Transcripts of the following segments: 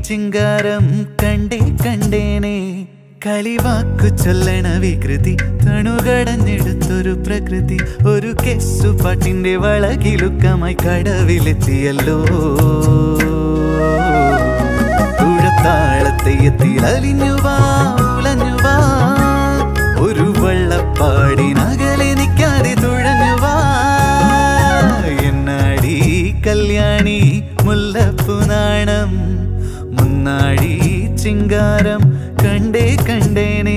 ചിങ്കാരം കണ്ടേ കണ്ടേനെ കളിവാക്കു ചൊല്ലണ വികൃതി തണുകടഞ്ഞെടുത്തൊരു പ്രകൃതി ഒരു കെസ്സുപാട്ടിന്റെ വളകിലുക്കമായി കടവിലെത്തിയല്ലോ തുഴത്താളത്തെയ്യത്തിൽ അലിഞ്ഞു വാ ഉലഞ്ഞു വാ ഒരു വള്ളപ്പാടിനകലെ നിൽക്കാതെ തുഴഞ്ഞു വാ എന്നാടി കല്യാണി മുല്ലപ്പു നാണം മുന്നാടി ചിങ്കാരം കണ്ടേ കണ്ടേനേ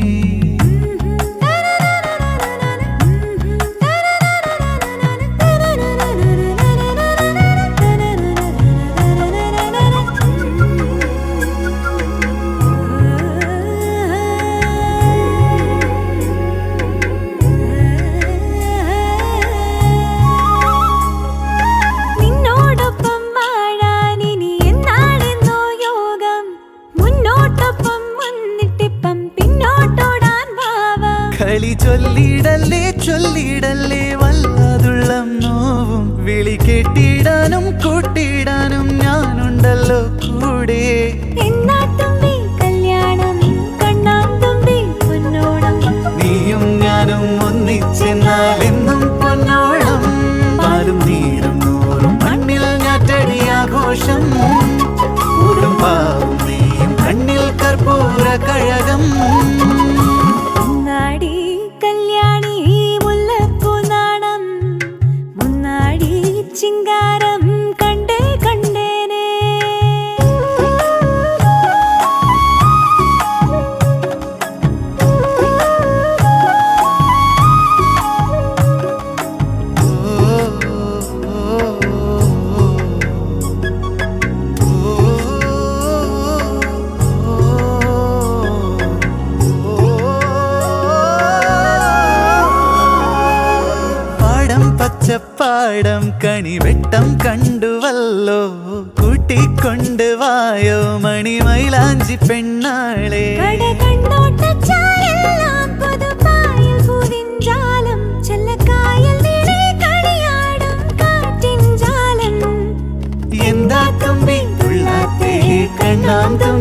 നിന്നോടൊപ്പം വാഴാൻ ഇനി എന്നാണെന്നോ യോഗം മുന്നോട്ടൊപ്പം മുന്നിട്ടിപ്പം പിന്നോട്ടോടാൻ ഭാവം കളി ചൊല്ലിടല്ലേ ചൊല്ലിടല്ലേ വല്ലാതുള്ളം നോവും വിളി കെട്ടിടാനും കൂട്ടിടാനും ഞാനുണ്ടല്ലോ കൂടെ എന്നാത്തുമ്പി കല്യാണം കണ്ണാം തുമ്പി പൊന്നോണം നീയും ഞാനും ഒന്നിച്ചെന്നാൽ എന്നും പൊന്നോളം പാലും നീരും നൂറും മണ്ണിൽ ഞാറ്റടി ആഘോഷം ഊടും പാവും നീയും കണ്ണിൽ കർപ്പൂര കഴകം മുന്നാടി കല്യാണി മുല്ലപ്പൂ നാണം മുന്നാടി ചിങ്കാരം കണ്ടേ കണ്ടേനെ പാടം പച്ചപ്പാടം കണിവെട്ടം കണ്ടുവല്ലോ കൂട്ടിക്കൊണ്ട് വായോ മണിമൈലാഞ്ചി പെണ്ണാളെ കട കണ്ണോട്ടച്ചായെല്ലാം പുതുപ്പായൽ പൂവിൻജാലം ചെല്ലക്കായൽ നീളെ കളിയാടും കാറ്റിൻ ജാലം എന്താ കമ്പി തുള്ളാത്തേ കണ്ണാം